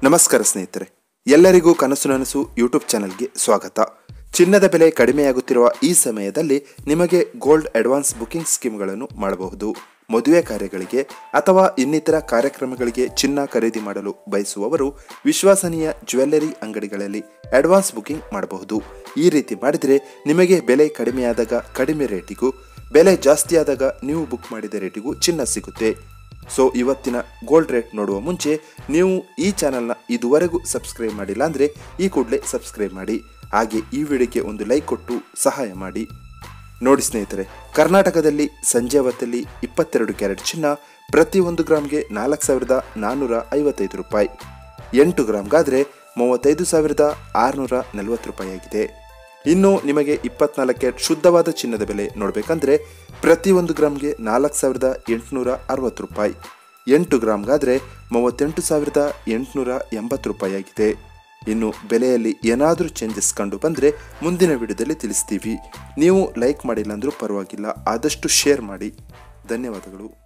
ನಮಸ್ಕಾರ ಸ್ನೇಹಿತರೆ ಎಲ್ಲರಿಗೂ ಕನಸು ನನಸು ಯೂಟ್ಯೂಬ್ ಚಾನಲ್ಗೆ ಸ್ವಾಗತ ಚಿನ್ನದ ಬೆಲೆ ಕಡಿಮೆಯಾಗುತ್ತಿರುವ ಈ ಸಮಯದಲ್ಲಿ ನಿಮಗೆ ಗೋಲ್ಡ್ ಅಡ್ವಾನ್ಸ್ ಬುಕಿಂಗ್ ಸ್ಕೀಮ್ಗಳನ್ನು ಮಾಡಬಹುದು ಮದುವೆ ಕಾರ್ಯಗಳಿಗೆ ಅಥವಾ ಇನ್ನಿತರ ಕಾರ್ಯಕ್ರಮಗಳಿಗೆ ಚಿನ್ನ ಖರೀದಿ ಮಾಡಲು ಬಯಸುವವರು ವಿಶ್ವಸನೀಯ ಜ್ಯುವೆಲ್ಲರಿ ಅಂಗಡಿಗಳಲ್ಲಿ ಅಡ್ವಾನ್ಸ್ ಬುಕಿಂಗ್ ಮಾಡಬಹುದು ಈ ರೀತಿ ಮಾಡಿದರೆ ನಿಮಗೆ ಬೆಲೆ ಕಡಿಮೆಯಾದಾಗ ಕಡಿಮೆ ರೇಟಿಗೂ ಬೆಲೆ ಜಾಸ್ತಿಯಾದಾಗ ನೀವು ಬುಕ್ ಮಾಡಿದ ರೇಟಿಗೂ ಚಿನ್ನ ಸಿಗುತ್ತೆ ಸೊ ಇವತ್ತಿನ ಗೋಲ್ಡ್ ರೇಟ್ ನೋಡುವ ಮುಂಚೆ ನೀವು ಈ ಚಾನಲ್ನ ಇದುವರೆಗೂ ಸಬ್ಸ್ಕ್ರೈಬ್ ಮಾಡಿಲ್ಲ ಅಂದರೆ ಈ ಕೂಡಲೇ ಸಬ್ಸ್ಕ್ರೈಬ್ ಮಾಡಿ ಹಾಗೆ ಈ ವಿಡಿಯೋಗೆ ಒಂದು ಲೈಕ್ ಕೊಟ್ಟು ಸಹಾಯ ಮಾಡಿ ನೋಡಿ ಸ್ನೇಹಿತರೆ ಕರ್ನಾಟಕದಲ್ಲಿ ಸಂಜೆ ಹೊತ್ತಲ್ಲಿ ಇಪ್ಪತ್ತೆರಡು ಕ್ಯಾರೆಟ್ ಚಿನ್ನ ಪ್ರತಿ ಒಂದು ಗ್ರಾಮ್ಗೆ ನಾಲ್ಕು ಸಾವಿರದ ನಾನ್ನೂರ ಐವತ್ತೈದು ರೂಪಾಯಿ ಎಂಟು ಗ್ರಾಮ್ಗಾದರೆ ಮೂವತ್ತೈದು ಸಾವಿರದ ಆರುನೂರ ನಲವತ್ತು ರೂಪಾಯಿ ಆಗಿದೆ ಇನ್ನು ನಿಮಗೆ ಇಪ್ಪತ್ನಾಲ್ಕು ಕ್ಯಾರೆಟ್ ಶುದ್ಧವಾದ ಚಿನ್ನದ ಬೆಲೆ ನೋಡಬೇಕಂದ್ರೆ ಪ್ರತಿ ಒಂದು ಗ್ರಾಮ್ಗೆ ನಾಲ್ಕು ಸಾವಿರದ ಎಂಟುನೂರ ಅರವತ್ತು ರೂಪಾಯಿ ಎಂಟು ಗ್ರಾಮ್ಗಾದರೆ ಮೂವತ್ತೆಂಟು ಸಾವಿರದ ಎಂಟುನೂರ ಎಂಬತ್ತು ರೂಪಾಯಿ ಆಗಿದೆ ಇನ್ನು ಬೆಲೆಯಲ್ಲಿ ಏನಾದರೂ ಚೇಂಜಸ್ ಕಂಡು ಬಂದರೆ ಮುಂದಿನ ವಿಡಿಯೋದಲ್ಲಿ ತಿಳಿಸ್ತೀವಿ ನೀವು ಲೈಕ್ ಮಾಡಿಲ್ಲ ಅಂದರೂ ಪರವಾಗಿಲ್ಲ ಆದಷ್ಟು ಶೇರ್ ಮಾಡಿ ಧನ್ಯವಾದಗಳು